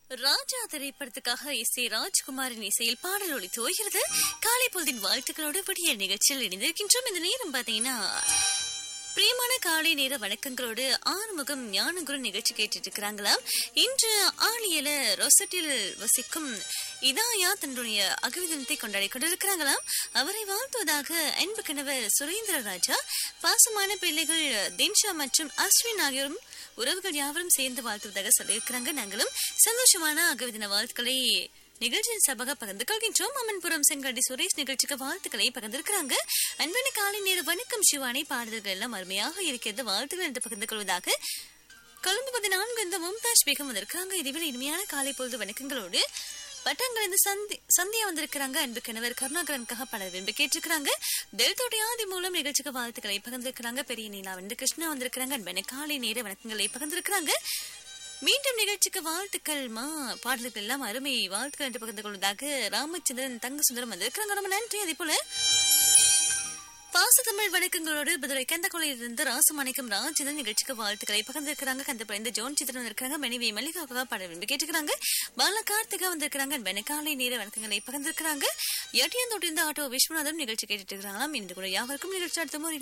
ராஜா திரைப்படத்துக்காக இசை ராஜ்குமாரின் இசையில் பாடல் ஒளித்து ஓய்கிறது காலை பொழுதின் வாழ்த்துக்களோடு விடிய நிகழ்ச்சியில் இணைந்திருக்கின்றோம் இந்த நேரம் பாத்தீங்கன்னா பிரியமான காலை நேர வணக்கங்களோடு ஆறுமுகம் ஞானகுரு நிகழ்ச்சி கேட்டுட்டு இருக்கிறாங்களாம் இன்று ஆலியல ரொசட்டில் வசிக்கும் இதாயா தன்னுடைய அகவிதனத்தை கொண்டாடி கொண்டிருக்கிறாங்களாம் அவரை வாழ்த்துவதாக அன்பு கணவர் சுரேந்திர ராஜா பாசமான பிள்ளைகள் தின்ஷா மற்றும் அஸ்வின் ஆகியோரும் உறவுகள் யாவரும் சேர்ந்து வாழ்த்துவதாக சொல்லியிருக்கிறாங்க நாங்களும் சந்தோஷமான அகவிதின வாழ்த்துக்களை நிகழ்ச்சியின் சபக பகிர்ந்து கொள்கின்றோம் அம்மன்புரம் செங்கடி சுரேஷ் நிகழ்ச்சிக்கு வாழ்த்துக்களை பகிர்ந்திருக்கிறாங்க அன்பான காலை நேர வணக்கம் சிவானி பாடல்கள் எல்லாம் அருமையாக இருக்கிறது வாழ்த்துக்கள் என்று பகிர்ந்து கொள்வதாக கொழும்பு பதினான்கு இந்த மும்தாஜ் பேகம் வந்திருக்காங்க இதுவில் இனிமையான காலை பொழுது வணக்கங்களோடு பட்டங்கள் இந்த சந்தி சந்தியா வந்திருக்கிறாங்க அன்பு கணவர் கருணாகரனுக்காக பலர் விரும்பி கேட்டிருக்கிறாங்க தெல்தோடைய ஆதி மூலம் நிகழ்ச்சிக்கு வாழ்த்துக்களை பகிர்ந்திருக்கிறாங்க பெரிய நீலா வந்து கிருஷ்ணா வந்திருக்கிறாங்க அன்பான காலை நேர வணக்கங்களை பகிர்ந்திருக்கிறாங்க மீண்டும் நிகழ்ச்சிக்கு வாழ்த்துக்கள் மா பாடல்கள் எல்லாம் அருமை வாழ்த்துக்கள் என்று பகிர்ந்து கொள்வதாக ராமச்சந்திரன் தங்க சுந்தரம் வந்திருக்கிறாங்க ரொம்ப நன்றி அதே போல பாசத்தமிழ் வணக்கங்களோடு மதுரை கந்தகொலையிலிருந்து ராசமாணிக்கம் ராஜேந்திரன் நிகழ்ச்சிக்கு வாழ்த்துக்களை பகிர்ந்திருக்கிறாங்க கந்தபுரம் ஜோன் சித்திரன் இருக்கிறாங்க மனைவி மல்லிகாவுக்காக பாடல் விரும்பி கேட்டுக்கிறாங்க பால கார்த்திகா வந்திருக்கிறாங்க வெனக்காலை நேர வணக்கங்களை பகிர்ந்திருக்கிறாங்க எட்டியந்தோட்டிருந்து ஆட்டோ விஸ்வநாதன் நிகழ்ச்சி கேட்டுட்டு இருக்கிறாங்களாம் இன்று கூட யாவருக்கும் நிகழ்ச்சி அடுத்த முறை